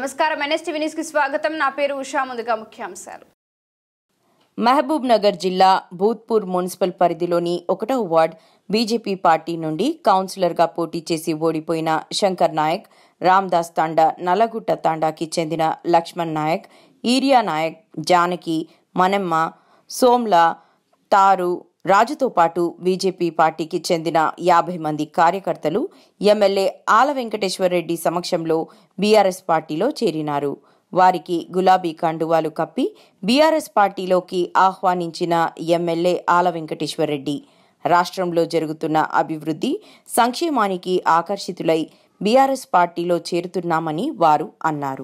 నమస్కారం NSTV news కి స్వాగతం నా పేరు ఉషా ముందుగా ముఖ్యాంశాలు మహబూబ్ నగర్ జిల్లా భూత్పూర్ మున్సిపల్ పరిధిలోని ఒకటో వార్డ్ బీజేపీ పార్టీ నుండి కౌన్సిలర్గా పోటీ చేసి ఓడిపోయిన శంకర్ నాయక్ రామ్దాస్ తాండా నల్లగుట్ట తాండాకి చెందిన లక్ష్మణ్ నాయక్ ఈరియా నాయక్ జానకి మనెమ్మ సోమ్ల తారు రాజుతో పాటు బీజేపీ పార్టీకి చెందిన యాభై మంది కార్యకర్తలు ఎమ్మెల్యే ఆల వెంకటేశ్వరరెడ్డి సమక్షంలో బీఆర్ఎస్ పార్టీలో చేరినారు వారికి గులాబీ కండువాలు కప్పి బీఆర్ఎస్ పార్టీలోకి ఆహ్వానించిన ఎమ్మెల్యే ఆల వెంకటేశ్వరరెడ్డి రాష్ట్రంలో జరుగుతున్న అభివృద్ధి సంక్షేమానికి ఆకర్షితులై బీఆర్ఎస్ పార్టీలో చేరుతున్నామని వారు అన్నారు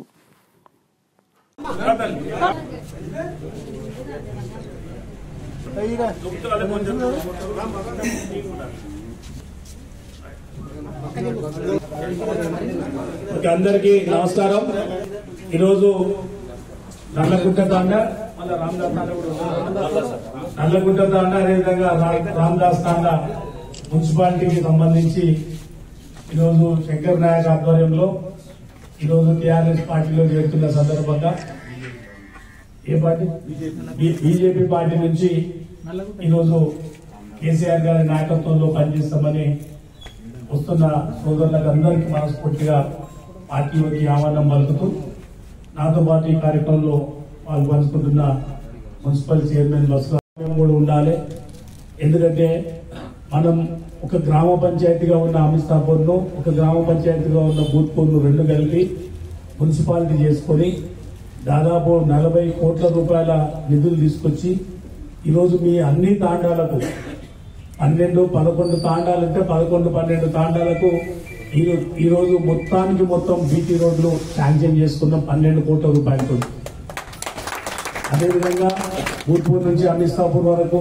ఓకే, అందరికీ నమస్కారం ఈరోజు నల్లగుట్ట తాండ మళ్ళా రామదాస్ తాండ కూడా ఉంది. నల్లగుట్ట తాండ అదేవిధంగా రా- రామదాస్ తాండ మున్సిపాలిటీకి సంబంధించి ఈరోజు శంకర్ నాయక్ ఆధ్వర్యంలో ఈరోజు టీఆర్ఎస్ పార్టీలో చేరుతున్న సందర్భంగా ఏ పార్టీ బీ- బీజేపీ పార్టీ నుంచి ఈరోజు కేసీఆర్ గారి నాయకత్వంలో పనిచేస్తామని వస్తున్న సోదరులకు అందరికీ మనస్ఫూర్తిగా పార్టీలోకి ఆహ్వానం పలుకుతూ నాతో పాటు ఈ కార్యక్రమంలో పాల్పంచుకుంటున్న మున్సిపల్ చైర్మన్ బస్సు కూడా ఉండాలి ఎందుకంటే మనం ఒక గ్రామ పంచాయతీగా ఉన్న అమితాపూర్ను ఒక గ్రామ పంచాయతీగా ఉన్న భూత్పూర్ను రెండు కలిపి మున్సిపాలిటీ చేసుకొని దాదాపు నలభై కోట్ల రూపాయల నిధులు తీసుకొచ్చి ఈరోజు మీ అన్ని తాండాలకు పన్నెండు పదకొండు తాండాలంటే పదకొండు పన్నెండు తాండాలకు ఈ ఈ రోజు మొత్తానికి మొత్తం బీటీ రోడ్లు శాంక్షన్ చేసుకున్నాం పన్నెండు కోట్ల రూపాయలతో అదేవిధంగా భూత్పూర్ నుంచి అమిస్తాపూర్ వరకు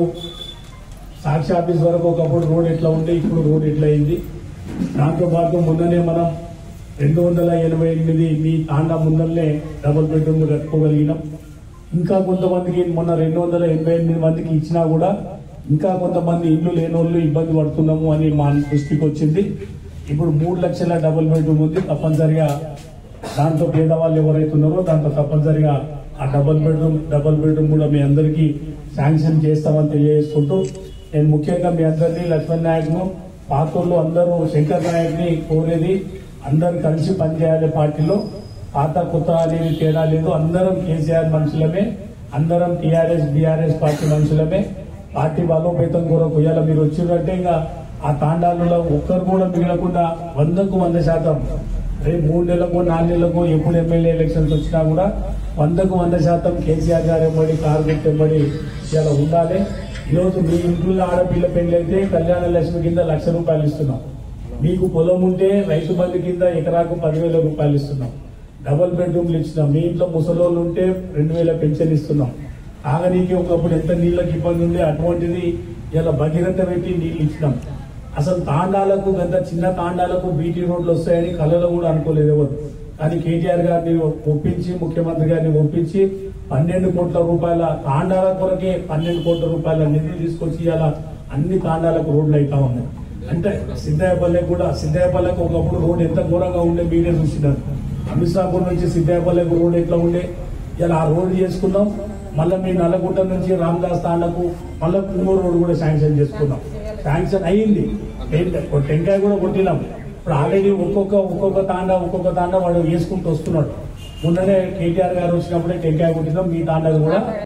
సాక్షి ఆఫీస్ వరకు ఒకప్పుడు రోడ్ ఎట్లా ఉంటే ఇప్పుడు రోడ్ ఎట్లా అయింది దాంతో పాటు మొన్ననే మనం రెండు వందల ఎనభై ఎనిమిది మీ తాండా ముందరనే డబుల్ బెడ్రూమ్ కట్టుకోగలిగినాం ఇంకా కొంతమందికి మొన్న రెండు వందల ఎనభై ఎనిమిది మందికి ఇచ్చినా కూడా ఇంకా కొంతమంది ఇల్లు లేనోళ్ళు ఇబ్బంది పడుతున్నాము అని మా దృష్టికి వచ్చింది ఇప్పుడు మూడు లక్షల డబుల్ బెడ్రూమ్ ఉంది తప్పనిసరిగా దాంట్లో పేదవాళ్ళు ఎవరైతే ఉన్నారో దాంట్లో తప్పనిసరిగా ఆ డబుల్ బెడ్రూమ్ డబుల్ బెడ్రూమ్ కూడా మీ అందరికీ శాంక్షన్ చేస్తామని తెలియజేసుకుంటూ నేను ముఖ్యంగా మీ అందరినీ లక్ష్మణ్ నాయక్ ను పాతోళ్ళు అందరూ శంకర్ నాయక్ ని కోరేది అందరూ కలిసి పనిచేయాలి పార్టీలో పాత కొత్త అనేది తేడా లేదు అందరం కేసీఆర్ మనుషులమే అందరం టీఆర్ఎస్ బీఆర్ఎస్ పార్టీ మనుషులమే పార్టీ బలోపేతం కొరకు ఇవాళ మీరు వచ్చినట్టే ఇంకా ఆ తాండాలలో ఒక్కరు కూడా మిగలకుండా వందకు వంద శాతం రేపు మూడు నెలలకు నాలుగు నెలలకు ఎప్పుడు ఎమ్మెల్యే ఎలక్షన్స్ వచ్చినా కూడా వందకు వంద శాతం కేసీఆర్ గారు ఎంబడి కారు గుర్తు ఎంబడి ఇలా ఉండాలి ఈరోజు మీ ఇంట్లో ఆడపిల్ల పెళ్లి అయితే కళ్యాణ లక్ష్మి కింద లక్ష రూపాయలు ఇస్తున్నాం మీకు పొలం ఉంటే రైతు బంధు కింద ఎకరాకు పదివేల రూపాయలు ఇస్తున్నాం డబుల్ బెడ్రూమ్లు ఇచ్చినాం మీ ఇంట్లో ముసలోళ్ళు ఉంటే రెండు వేల పెన్షన్ ఇస్తున్నాం తాగనీకి ఒకప్పుడు ఎంత నీళ్ళకి ఇబ్బంది ఉంది అటువంటిది ఇలా భగీరథ పెట్టి నీళ్ళు ఇచ్చినాం అసలు తాండాలకు గత చిన్న తాండాలకు బీటీ రోడ్లు వస్తాయని కళలో కూడా అనుకోలేదు ఎవరు కానీ కేటీఆర్ గారిని ఒప్పించి ముఖ్యమంత్రి గారిని ఒప్పించి పన్నెండు కోట్ల రూపాయల తాండాల కొరకే పన్నెండు కోట్ల రూపాయల నిధులు తీసుకొచ్చి ఇలా అన్ని తాండాలకు రోడ్లు అవుతా ఉన్నాయి అంటే సిద్ధాయపల్లె కూడా సిద్ధాయపల్లెకు ఒకప్పుడు రోడ్ ఎంత ఘోరంగా ఉండే మీరే చూసినారు అమితాపూర్ నుంచి సిద్ధాయపల్లెకు రోడ్ ఎట్లా ఉండే ఇలా ఆ రోడ్ చేసుకున్నాం మళ్ళీ మీ నల్లగుట్ట నుంచి రామదాస్ తాండకు మళ్ళీ ఇంకో రోడ్ కూడా శాంక్షన్ చేసుకున్నాం శాంక్షన్ అయ్యింది టెం- టెంకాయ కూడా కొట్టినాం ఇప్పుడు ఆల్రెడీ ఒక్కొక్క ఒక్కొక్క తాండా ఒక్కొక్క తాండా వాడు వేసుకుంటూ వస్తున్నాడు మొన్ననే కేటీఆర్ గారు వచ్చినప్పుడే టెంకాయ కొట్టినాం మీ తాండా కూడా